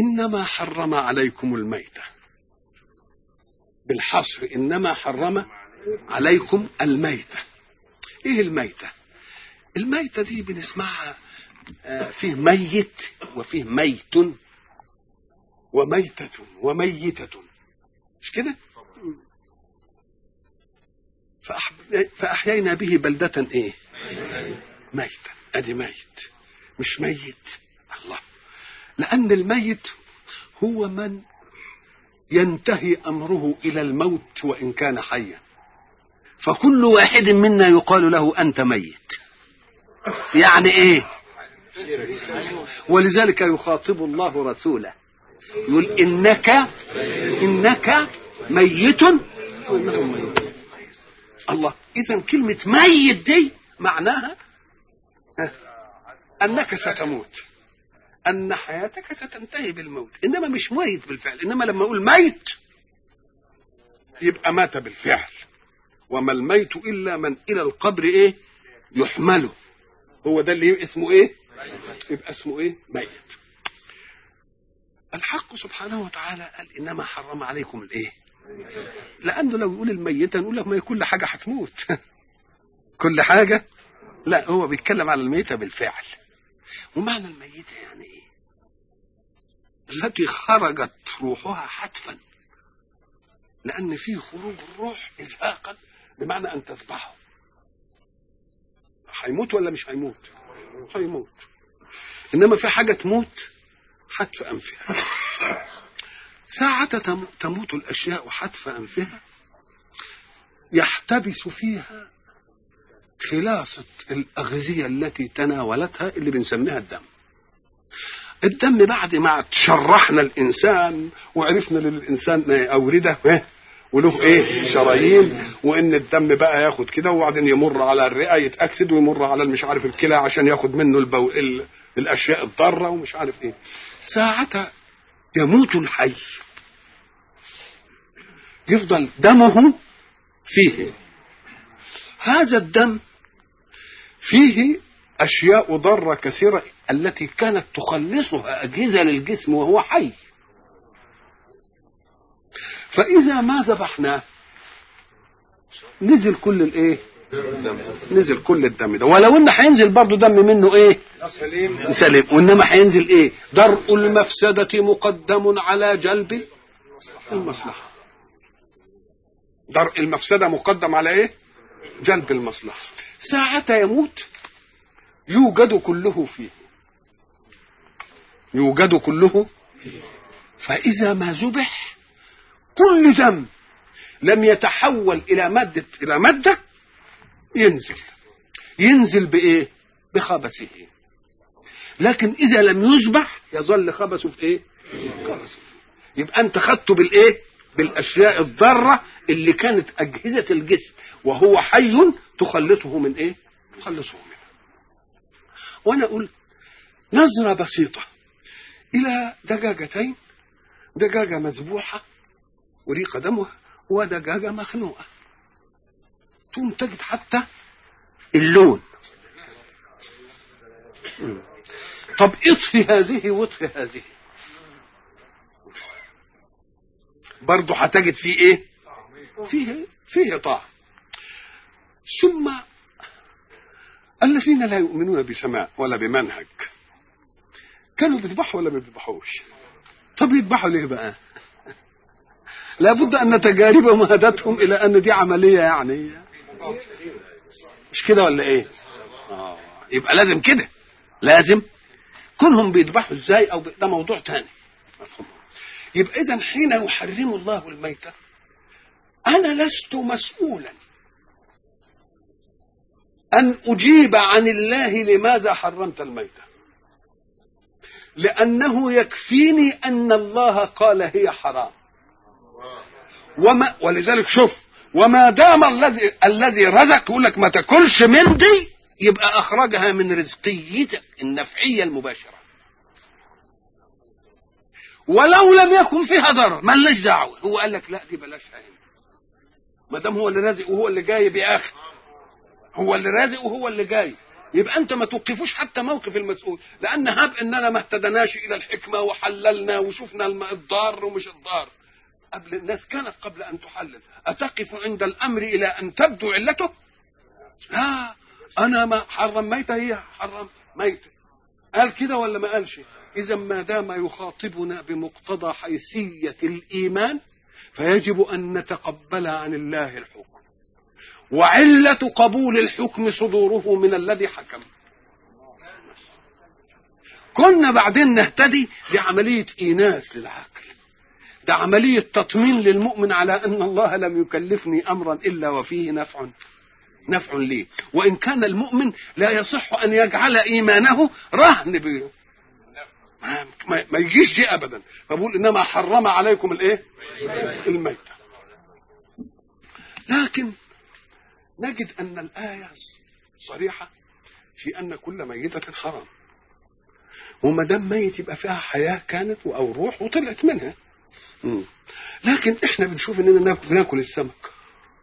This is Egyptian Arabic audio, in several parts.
إنما حرم عليكم الميتة بالحصر إنما حرم عليكم الميتة إيه الميتة الميتة دي بنسمعها آه، فيه ميت وفيه ميت وميتة وميتة مش كده فأح- فأحيينا به بلدة إيه ميتة أدي ميت مش ميت الله لأن الميت هو من ينتهي أمره إلى الموت وإن كان حيا فكل واحد منا يقال له أنت ميت يعني إيه ولذلك يخاطب الله رسوله يقول إنك إنك ميت وإنهم ميتون الله إذا كلمة ميت دي معناها ها، أنك ستموت أن حياتك ستنتهي بالموت إنما مش ميت بالفعل إنما لما أقول ميت يبقى مات بالفعل وما الميت إلا من إلى القبر إيه يحمله هو ده اللي يبقى اسمه إيه يبقى اسمه إيه ميت الحق سبحانه وتعالى قال إنما حرم عليكم الإيه لأنه لو يقول الميتة نقول لك ما هي كل حاجة هتموت كل حاجة لا هو بيتكلم على الميتة بالفعل ومعنى الميتة يعني ايه التي خرجت روحها حتفا لأن في خروج الروح إزهاقا بمعنى أن تذبحه هيموت ولا مش هيموت هيموت إنما في حاجة تموت حتف أنفها ساعة تم- تموت الأشياء حتف أنفها يحتبس فيها خلاصة الأغذية التي تناولتها اللي بنسميها الدم الدم بعد ما شرحنا الإنسان وعرفنا للإنسان أوردة إيه؟ وله ايه شرايين وان الدم بقى ياخد كده وبعدين يمر على الرئه يتاكسد ويمر على مش عارف الكلى عشان ياخد منه البو... ال... الاشياء الضاره ومش عارف ايه ساعة يموت الحي يفضل دمه فيه هذا الدم فيه أشياء ضارة كثيرة التي كانت تخلصها أجهزة للجسم وهو حي فإذا ما ذبحناه نزل كل الإيه؟ نزل كل الدم ده ولو إن هينزل برضه دم منه إيه؟ سليم سليم وإنما هينزل إيه؟ درء المفسدة مقدم على جلب المصلحة درء المفسدة مقدم على إيه؟ جلب المصلحة ساعة يموت يوجد كله فيه يوجد كله فإذا ما ذبح كل دم لم يتحول إلى مادة إلى مادة ينزل ينزل بإيه؟ بخبثه لكن إذا لم يذبح يظل خبثه في إيه؟ خبثه يبقى أنت خدته بالإيه؟ بالأشياء الضارة اللي كانت أجهزة الجسم وهو حي تخلصه من إيه؟ تخلصه منه وأنا أقول نظرة بسيطة إلى دجاجتين دجاجة مذبوحة وريق دمها ودجاجة مخنوقة ثم تجد حتى اللون مم. طب اطفي هذه واطفي هذه برضه هتجد فيه ايه فيه فيه طعم ثم الذين لا يؤمنون بسماء ولا بمنهج كانوا بيذبحوا ولا ما بيذبحوش طب يذبحوا ليه بقى لابد ان تجاربهم هدتهم الى ان دي عمليه يعني مش كده ولا ايه آه. يبقى لازم كده لازم كونهم بيذبحوا ازاي او ب- ده موضوع تاني مفهوم يبقى اذا حين يحرم الله الميتة انا لست مسؤولا ان اجيب عن الله لماذا حرمت الميتة لانه يكفيني ان الله قال هي حرام وما ولذلك شوف وما دام الذي الذي رزق يقول لك ما تاكلش من دي يبقى اخرجها من رزقيتك النفعيه المباشره ولو لم يكن فيها ضرر مالناش دعوه هو قال لك لا دي بلاش هنا ما دام هو اللي رازق وهو اللي جاي بياخد هو اللي رازق وهو اللي جاي يبقى انت ما توقفوش حتى موقف المسؤول لان هب اننا ما اهتدناش الى الحكمه وحللنا وشفنا الم- الضار ومش الضار قبل الناس كانت قبل ان تحلل اتقف عند الامر الى ان تبدو علته لا انا ما حرم ميته هي حرم ميته قال كده ولا ما قالش اذا ما دام يخاطبنا بمقتضى حيثيه الايمان فيجب ان نتقبل عن الله الحكم وعله قبول الحكم صدوره من الذي حكم كنا بعدين نهتدي بعمليه ايناس للعقل ده عمليه تطمين للمؤمن على ان الله لم يكلفني امرا الا وفيه نفع نفع لي وإن كان المؤمن لا يصح أن يجعل إيمانه رهن ب ما, ما, ما يجيش دي أبدا فبقول إنما حرم عليكم الإيه الميتة لكن نجد أن الآية صريحة في أن كل ميتة حرام وما دام ميت يبقى فيها حياة كانت أو روح وطلعت منها مم. لكن احنا بنشوف اننا ناكل, بناكل السمك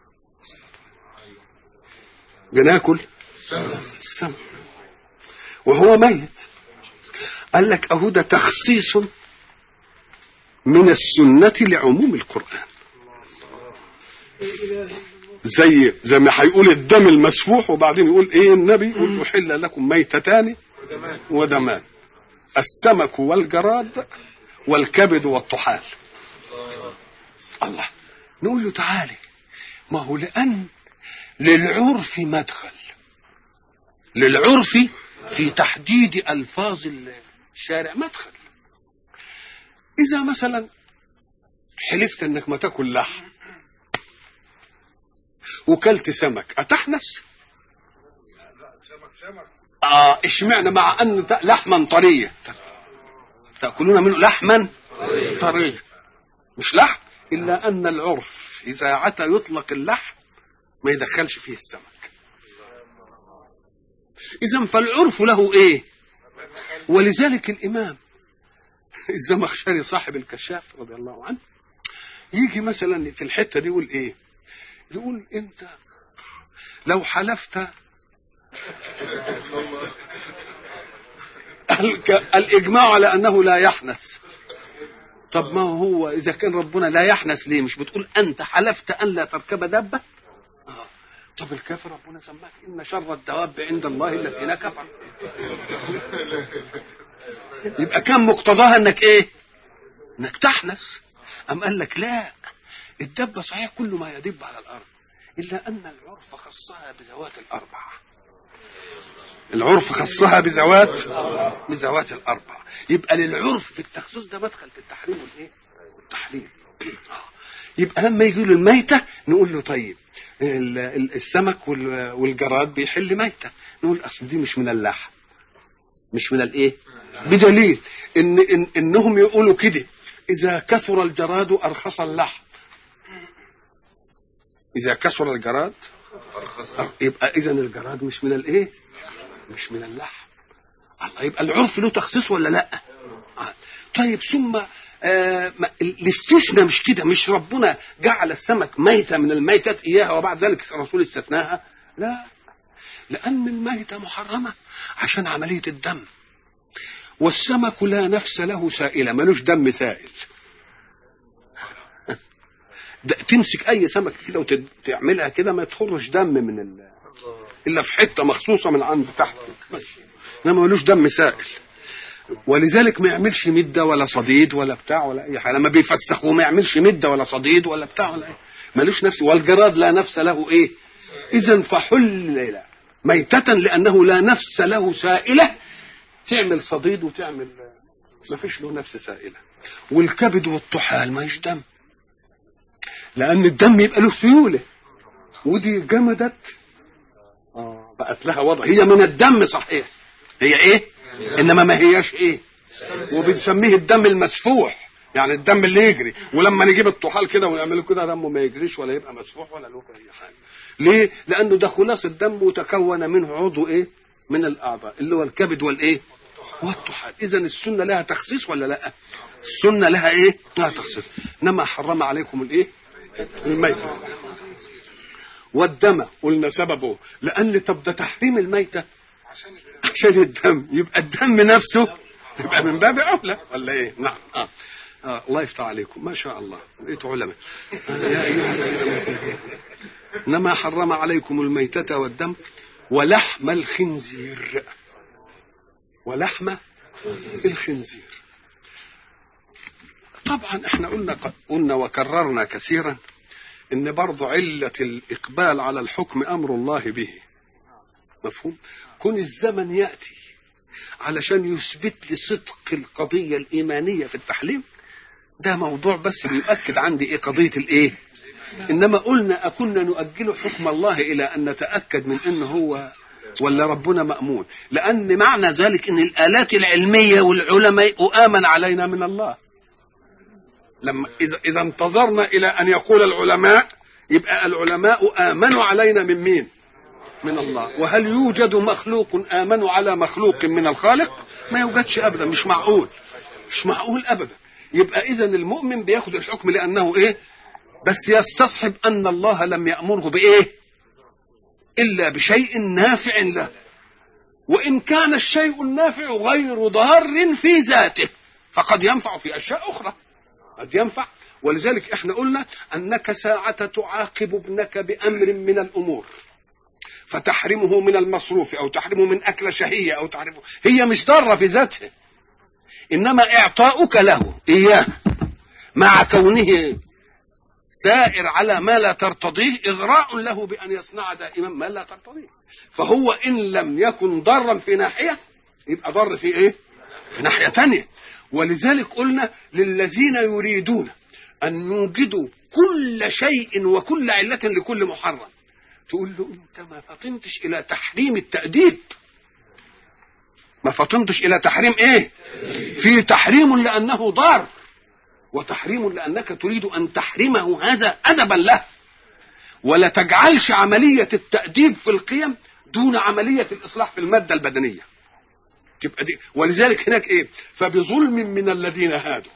بناكل السمك وهو ميت قال لك اهو ده تخصيص من السنة لعموم القرآن زي زي ما هيقول الدم المسفوح وبعدين يقول ايه النبي يقول احل لكم ميتتان ودمان السمك والجراد والكبد والطحال الله نقول له تعالى ما هو لأن للعرف مدخل للعرف في تحديد ألفاظ الشارع مدخل إذا مثلا حلفت إنك ما تاكل لحم وكلت سمك أتحنس؟ آه اشمعنى مع أن لحما طرية تأكلون منه لحما طرية مش لحم إلا أن العرف إذا عتى يطلق اللحم ما يدخلش فيه السمك إذا فالعرف له إيه ولذلك الإمام الزمخشري صاحب الكشاف رضي الله عنه يجي مثلا في الحتة دي يقول إيه يقول أنت لو حلفت الإجماع على أنه لا يحنث طب ما هو إذا كان ربنا لا يحنث ليه مش بتقول أنت حلفت أن لا تركب دابة آه. طب الكافر ربنا سماك إن شر الدواب عند الله الذين كفروا يبقى كان مقتضاها انك ايه انك تحنث ام قال لك لا الدبه صحيح كل ما يدب على الارض الا ان العرف خصها بذوات الاربع العرف خصها بذوات بذوات الاربع يبقى للعرف في التخصيص ده مدخل في التحريم والايه والتحليل يبقى لما يجي له الميته نقول له طيب السمك والجراد بيحل ميته نقول اصل دي مش من اللحم مش من الايه بدليل إن, إن انهم يقولوا كده اذا كثر الجراد ارخص اللحم اذا كثر الجراد يبقى اذا الجراد مش من الايه مش من اللحم الله يبقى العرف له تخصيص ولا لا آه. طيب ثم آه الاستثناء مش كده مش ربنا جعل السمك ميتة من الميتات إياها وبعد ذلك الرسول استثناها لا لأن الميتة محرمة عشان عملية الدم والسمك لا نفس له سائلة ملوش دم سائل ده تمسك أي سمك كده وتعملها كده ما تخرج دم من ال... إلا في حتة مخصوصة من عند تحت بس إنما ملوش دم سائل ولذلك ما يعملش مدة ولا صديد ولا بتاع ولا أي حاجة لما بيفسخوه ما يعملش مدة ولا صديد ولا بتاع ولا أي ملوش نفس والجراد لا نفس له إيه إذا فحل ميتة لأنه لا نفس له سائلة تعمل صديد وتعمل ما فيش له نفس سائلة والكبد والطحال ما دم لأن الدم يبقى له سيولة ودي جمدت آه بقت لها وضع هي من الدم صحيح هي ايه انما ما هياش ايه وبنسميه الدم المسفوح يعني الدم اللي يجري ولما نجيب الطحال كده ونعمله كده دمه ما يجريش ولا يبقى مسفوح ولا له اي حاجه ليه لانه ده خلاص الدم وتكون منه عضو ايه من الاعضاء اللي هو الكبد والايه والطحال اذا السنه لها تخصيص ولا لا السنه لها ايه لها تخصيص انما حرم عليكم الايه الميت والدم قلنا سببه لان طب ده تحريم الميته عشان الدم يبقى الدم نفسه يبقى من باب اولى ولا ايه نعم آه. آه. الله يفتح عليكم ما شاء الله بقيت علماء آه. يا أيها الذين انما حرم عليكم الميتة والدم ولحم الخنزير ولحم الخنزير طبعا احنا قلنا قلنا وكررنا كثيرا ان برضو علة الاقبال على الحكم امر الله به مفهوم كون الزمن ياتي علشان يثبت لي صدق القضية الإيمانية في التحليم ده موضوع بس بيؤكد عندي إيه قضية الإيه إنما قلنا أكنا نؤجل حكم الله إلى أن نتأكد من أنه هو ولا ربنا مأمون لأن معنى ذلك أن الآلات العلمية والعلماء آمن علينا من الله لما إذا إذا انتظرنا إلى أن يقول العلماء يبقى العلماء آمنوا علينا من مين؟ من الله وهل يوجد مخلوق آمن على مخلوق من الخالق ما يوجدش أبدا مش معقول مش معقول أبدا يبقى إذا المؤمن بياخد الحكم لأنه إيه بس يستصحب أن الله لم يأمره بإيه إلا بشيء نافع له وإن كان الشيء النافع غير ضار في ذاته فقد ينفع في أشياء أخرى قد ينفع ولذلك احنا قلنا أنك ساعة تعاقب ابنك بأمر من الأمور فتحرمه من المصروف او تحرمه من اكله شهيه او تحرمه هي مش ضاره في ذاتها انما اعطاؤك له اياه مع كونه سائر على ما لا ترتضيه اغراء له بان يصنع دائما ما لا ترتضيه فهو ان لم يكن ضرا في ناحيه يبقى ضر في ايه في ناحيه ثانيه ولذلك قلنا للذين يريدون ان يوجدوا كل شيء وكل عله لكل محرم تقول له انت ما فطنتش الى تحريم التأديب ما فطنتش الى تحريم ايه في تحريم لانه ضار وتحريم لانك تريد ان تحرمه هذا ادبا له ولا تجعلش عملية التأديب في القيم دون عملية الإصلاح في المادة البدنية تبقى دي ولذلك هناك إيه فبظلم من الذين هادوا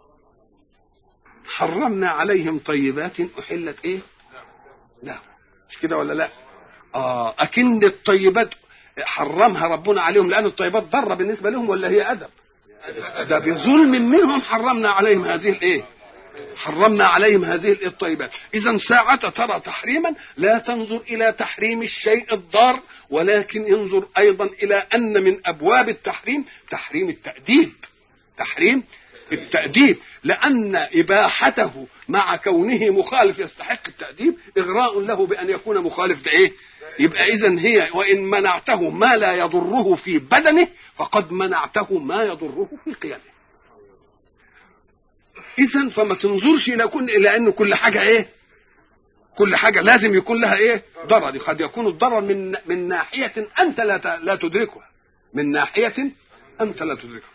حرمنا عليهم طيبات أحلت إيه لا مش كده ولا لا آه أكن الطيبات حرمها ربنا عليهم لأن الطيبات ضرة بالنسبة لهم ولا هي أدب ده بظلم منهم حرمنا عليهم هذه الإيه حرمنا عليهم هذه الطيبات إذا ساعة ترى تحريما لا تنظر إلى تحريم الشيء الضار ولكن انظر أيضا إلى أن من أبواب التحريم تحريم التأديب تحريم التأديب لأن إباحته مع كونه مخالف يستحق التأديب إغراء له بأن يكون مخالف ده إيه يبقى إذا هي وإن منعته ما لا يضره في بدنه فقد منعته ما يضره في قيمه اذا فما تنظرش الى كل الى ان كل حاجه ايه كل حاجه لازم يكون لها ايه ضرر قد يكون الضرر من من ناحيه انت لا لا تدركها من ناحيه انت لا تدركها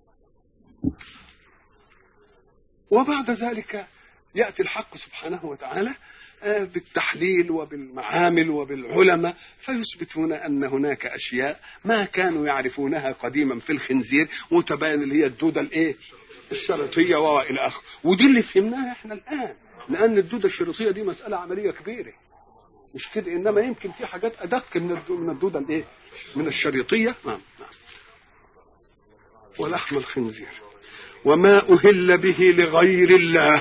وبعد ذلك ياتي الحق سبحانه وتعالى بالتحليل وبالمعامل وبالعلماء فيثبتون ان هناك اشياء ما كانوا يعرفونها قديما في الخنزير وتبين اللي هي الدوده الايه الشريطيه والى اخره ودي اللي فهمناها احنا الان لان الدوده الشريطيه دي مساله عمليه كبيره مش كده انما يمكن في حاجات ادق من من الدوده الايه من الشريطيه نعم نعم ولحم الخنزير وما اهل به لغير الله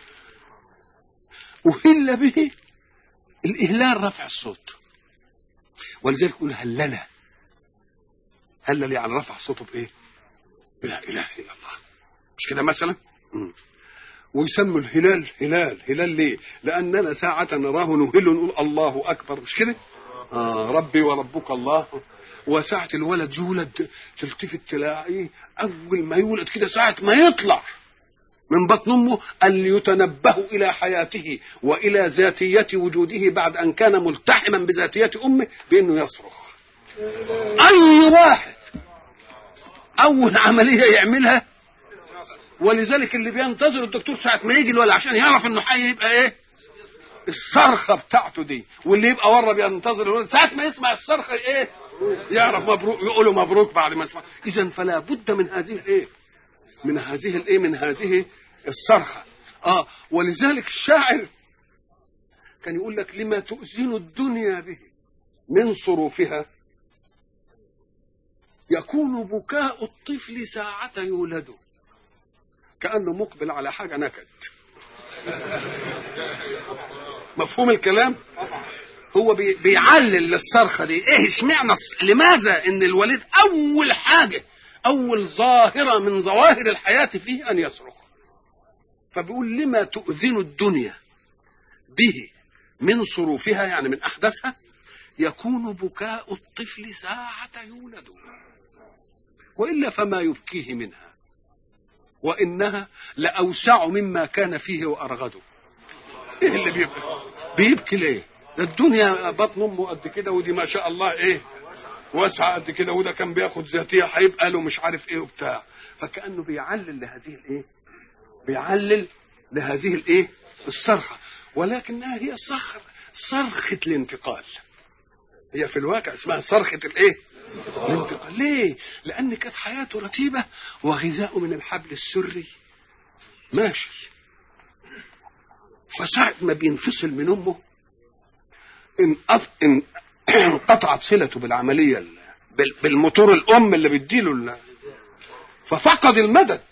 اهل به الاهلال رفع الصوت ولذلك يقول هلله هلل يعني رفع صوته بايه لا اله الا الله مش كده مثلا مم. ويسموا الهلال هلال هلال ليه لاننا ساعه نراه نهل نقول الله اكبر مش كده آه ربي وربك الله وساعة الولد يولد تلتفت تلاقيه أول ما يولد كده ساعة ما يطلع من بطن أمه أن يتنبه إلى حياته وإلى ذاتية وجوده بعد أن كان ملتحما بذاتية أمه بأنه يصرخ أي واحد أول عملية يعملها ولذلك اللي بينتظر الدكتور ساعة ما يجي الولد عشان يعرف انه حي يبقى ايه؟ الصرخة بتاعته دي واللي يبقى ورا بينتظر الولد ساعة ما يسمع الصرخة ايه؟ يعرف مبروك يقولوا مبروك بعد ما يسمع إذا فلا بد من هذه الايه؟ من هذه الايه؟ من هذه الصرخة اه ولذلك الشاعر كان يقول لك لما تؤذن الدنيا به من صروفها يكون بكاء الطفل ساعة يولد كأنه مقبل على حاجة نكد مفهوم الكلام هو بي بيعلل للصرخة دي ايه اشمعنى الص- لماذا ان الوليد اول حاجة اول ظاهرة من ظواهر الحياة فيه ان يصرخ فبيقول لما تؤذن الدنيا به من صروفها يعني من احداثها يكون بكاء الطفل ساعة يولد والا فما يبكيه منها وانها لاوسع مما كان فيه وارغده ايه اللي بيبكي بيبكي ليه ده الدنيا بطن امه قد كده ودي ما شاء الله ايه واسعه قد كده وده كان بياخد ذاتيه هيبقى له مش عارف ايه وبتاع فكانه بيعلل لهذه الايه بيعلل لهذه الايه الصرخه ولكنها هي صخر صرخه الانتقال هي في الواقع اسمها صرخه الايه الانتقال ليه لان كانت حياته رتيبه وغذاؤه من الحبل السري ماشي فساعة ما بينفصل من امه ان أط- ان انقطعت صلته بالعمليه ال- بال- بالموتور الام اللي بيديله ال- ففقد المدد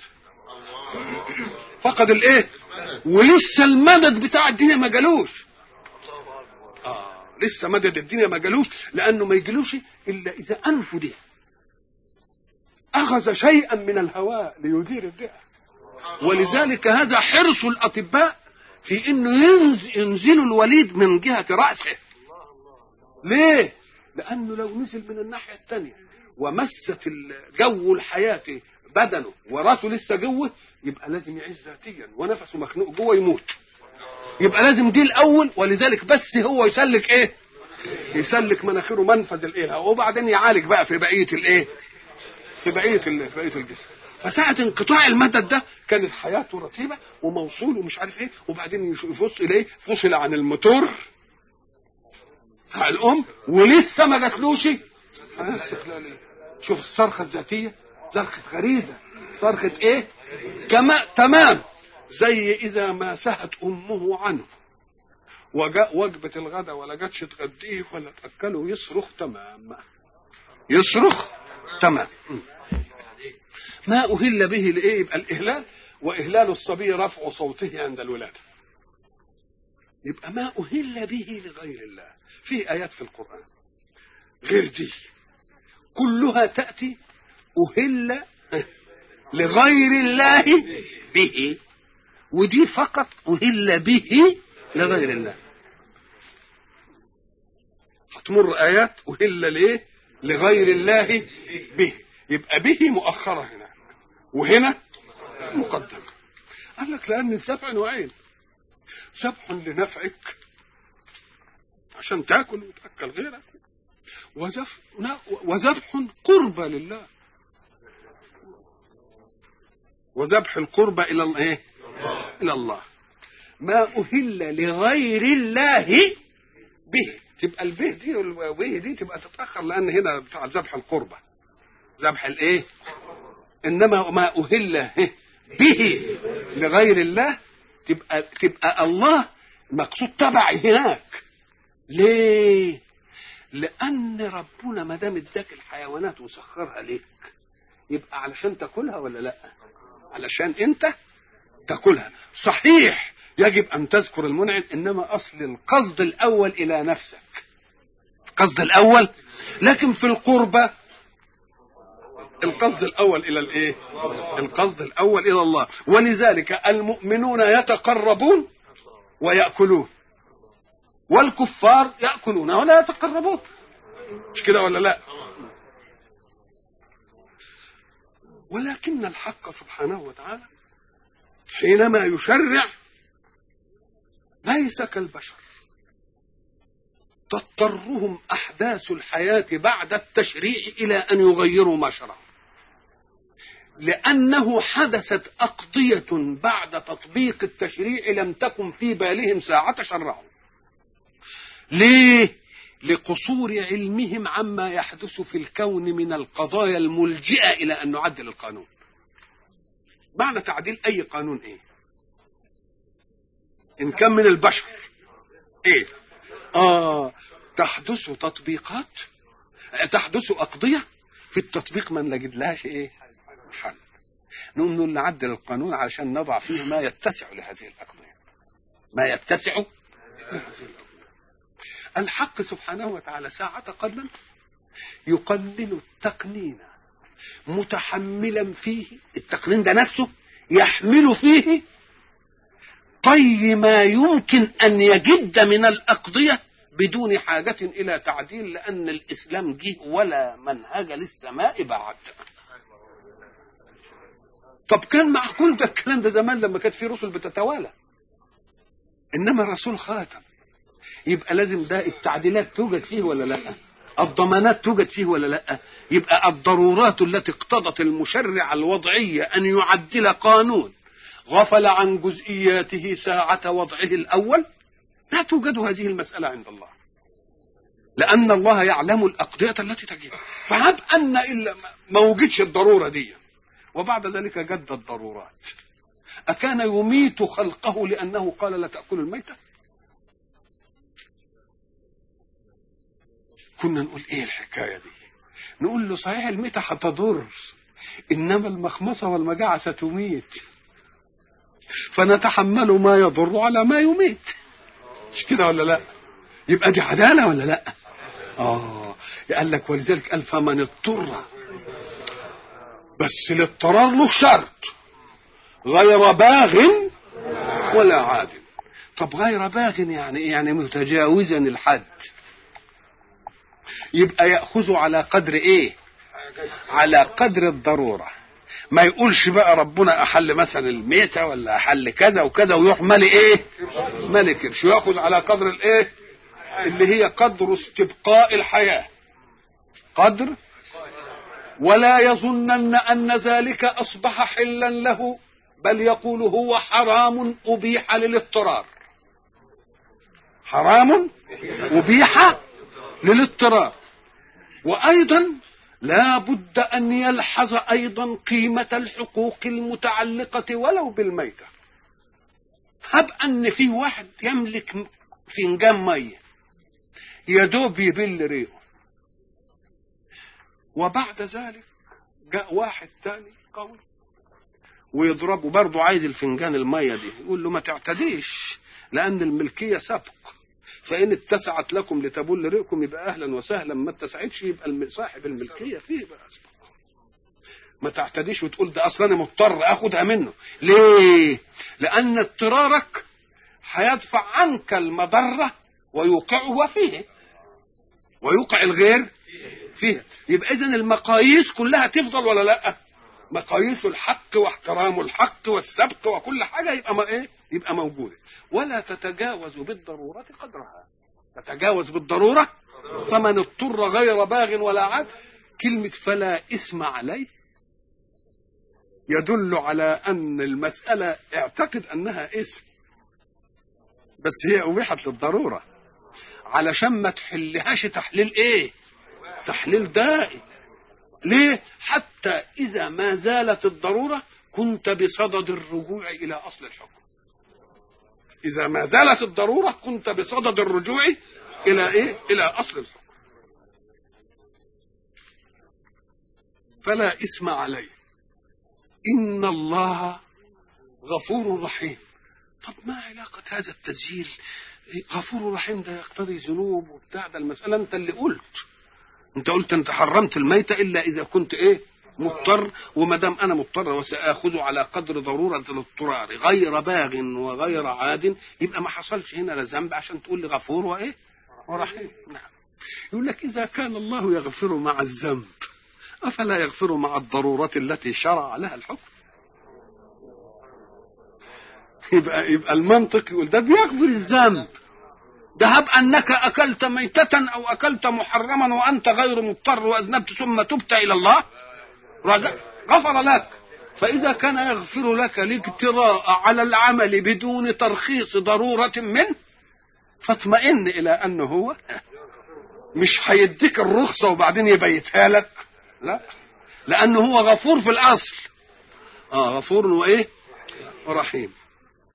فقد الايه ولسه المدد بتاع الدنيا ما جالوش اه لسه مدد الدنيا ما جالوش لانه ما يجيلوش الا اذا انفه دي اخذ شيئا من الهواء ليدير الرئه ولذلك هذا حرص الاطباء في انه ينز- ينزلوا الوليد من جهه راسه ليه لانه لو نزل من الناحيه الثانيه ومست الجو الحياه بدنه وراسه لسه جوه يبقى لازم يعيش ذاتيا ونفسه مخنوق جوه يموت يبقى لازم دي الاول ولذلك بس هو يسلك ايه يسلك مناخيره منفذ الايه وبعدين يعالج بقى في بقيه الايه في بقيه ال- في بقيه الجسم فساعة انقطاع المدد ده كانت حياته رتيبة وموصول ومش عارف ايه وبعدين يش- يفصل اليه فصل عن الموتور بتاع الام ولسه ما جاتلوش استقلالية شوف الصرخة الذاتية صرخة غريزة صرخة ايه كما تمام زي اذا ما سهت امه عنه وجاء وجبة الغداء ولا جاتش تغديه ولا تأكله يصرخ تمام يصرخ تمام م. ما أهل به لإيه يبقى الإهلال وإهلال الصبي رفع صوته عند الولادة يبقى ما أهل به لغير الله في آيات في القرآن غير دي كلها تأتي أهل لغير الله به ودي فقط أهل به لغير الله هتمر آيات أهل ليه لغير الله به يبقى به مؤخرة هنا وهنا مقدمة قال لك لأن الذبح نوعين ذبح لنفعك عشان تاكل وتاكل غيرك وذبح وذبح قربى لله وذبح القربى الى الايه؟ الى الله ما اهل لغير الله به تبقى البه دي والبه دي تبقى تتاخر لان هنا بتاع ذبح القربى ذبح الايه؟ انما ما اهل به لغير الله تبقى تبقى الله مقصود تبع هناك ليه؟ لأن ربنا ما دام اداك الحيوانات وسخرها ليك يبقى علشان تاكلها ولا لا؟ علشان أنت تاكلها صحيح يجب أن تذكر المنعم إنما أصل القصد الأول إلى نفسك القصد الأول لكن في القربة القصد الأول إلى الإيه؟ القصد الأول إلى الله ولذلك المؤمنون يتقربون ويأكلون والكفار يأكلون ولا يتقربون مش كده ولا لا ولكن الحق سبحانه وتعالى حينما يشرع ليس كالبشر تضطرهم أحداث الحياة بعد التشريع إلى أن يغيروا ما شرعوا لأنه حدثت أقضية بعد تطبيق التشريع لم تكن في بالهم ساعة شرعوا ليه لقصور علمهم عما يحدث في الكون من القضايا الملجئه الى ان نعدل القانون معنى تعديل اي قانون ايه ان كان من البشر ايه اه تحدث تطبيقات تحدث اقضيه في التطبيق ما نجد لهاش ايه حل نقوم نقول نعدل القانون علشان نضع فيه ما يتسع لهذه الأقضية ما يتسع لهذه الأقضية الحق سبحانه وتعالى ساعة قدرا يقنن التقنين متحملا فيه التقنين ده نفسه يحمل فيه طي ما يمكن أن يجد من الأقضية بدون حاجة إلى تعديل لأن الإسلام جه ولا منهج للسماء بعد طب كان معقول ده الكلام ده زمان لما كانت في رسل بتتوالى إنما الرسول خاتم يبقى لازم ده التعديلات توجد فيه ولا لا الضمانات توجد فيه ولا لا يبقى الضرورات التي اقتضت المشرع الوضعية أن يعدل قانون غفل عن جزئياته ساعة وضعه الأول لا توجد هذه المسألة عند الله لأن الله يعلم الأقضية التي تجد فهب أن إلا ما وجدش الضرورة دي وبعد ذلك جد الضرورات أكان يميت خلقه لأنه قال لا تأكل الميتة كنا نقول ايه الحكايه دي نقول له صحيح الميتة هتضر انما المخمصه والمجاعه ستميت فنتحمل ما يضر على ما يميت مش كده ولا لا يبقى دي عداله ولا لا اه قال لك ولذلك قال فمن اضطر بس الاضطرار له شرط غير باغ ولا عادل طب غير باغ يعني ايه يعني متجاوزا الحد يبقى ياخذ على قدر ايه على قدر الضروره ما يقولش بقى ربنا احل مثلا الميتة ولا احل كذا وكذا ويروح مالي ايه مالي كرش وياخذ على قدر الايه اللي هي قدر استبقاء الحياة قدر ولا يظنن ان ذلك اصبح حلا له بل يقول هو حرام ابيح للاضطرار حرام ابيح للاضطرار وايضا لا بد ان يلحظ ايضا قيمه الحقوق المتعلقه ولو بالميته هب ان في واحد يملك فنجان ميه يدوب يبل ريقه وبعد ذلك جاء واحد تاني قوي ويضربه برضه عايز الفنجان الميه دي يقول له ما تعتديش لان الملكيه سبق فان اتسعت لكم لتبل ريقكم يبقى اهلا وسهلا ما اتسعتش يبقى صاحب الملكيه فيه بقى ما تعتديش وتقول ده اصلا انا مضطر اخدها منه ليه لان اضطرارك هيدفع عنك المضره ويوقعه فيه ويوقع الغير فيها يبقى اذا المقاييس كلها تفضل ولا لا مقاييس الحق واحترام الحق والسبق وكل حاجه يبقى ما ايه يبقى موجوده ولا تتجاوز بالضروره قدرها تتجاوز بالضروره فمن اضطر غير باغ ولا عاد كلمه فلا اسم عليه يدل على ان المساله اعتقد انها اسم بس هي ابيحت للضروره علشان ما تحلهاش تحليل ايه تحليل دائم ليه حتى اذا ما زالت الضروره كنت بصدد الرجوع الى اصل الحكم اذا ما زالت الضروره كنت بصدد الرجوع الى ايه الى اصل الحكم فلا اسم عليه ان الله غفور رحيم طب ما علاقه هذا التسجيل غفور رحيم ده يقتضي ذنوب وبتاع ده المساله انت اللي قلت انت قلت انت حرمت الميتة الا اذا كنت ايه مضطر وما دام انا مضطر وساخذ على قدر ضروره الاضطرار غير باغ وغير عاد يبقى ما حصلش هنا لا ذنب عشان تقول لي غفور وايه ورحيم نعم يقول لك اذا كان الله يغفر مع الذنب افلا يغفر مع الضروره التي شرع لها الحكم يبقى يبقى المنطق يقول ده بيغفر الذنب ده هب انك اكلت ميتة او اكلت محرما وانت غير مضطر واذنبت ثم تبت الى الله غفر لك فاذا كان يغفر لك الاجتراء على العمل بدون ترخيص ضرورة منه فاطمئن الى انه هو مش هيديك الرخصة وبعدين يبيتها لك لا لانه هو غفور في الاصل اه غفور وايه ورحيم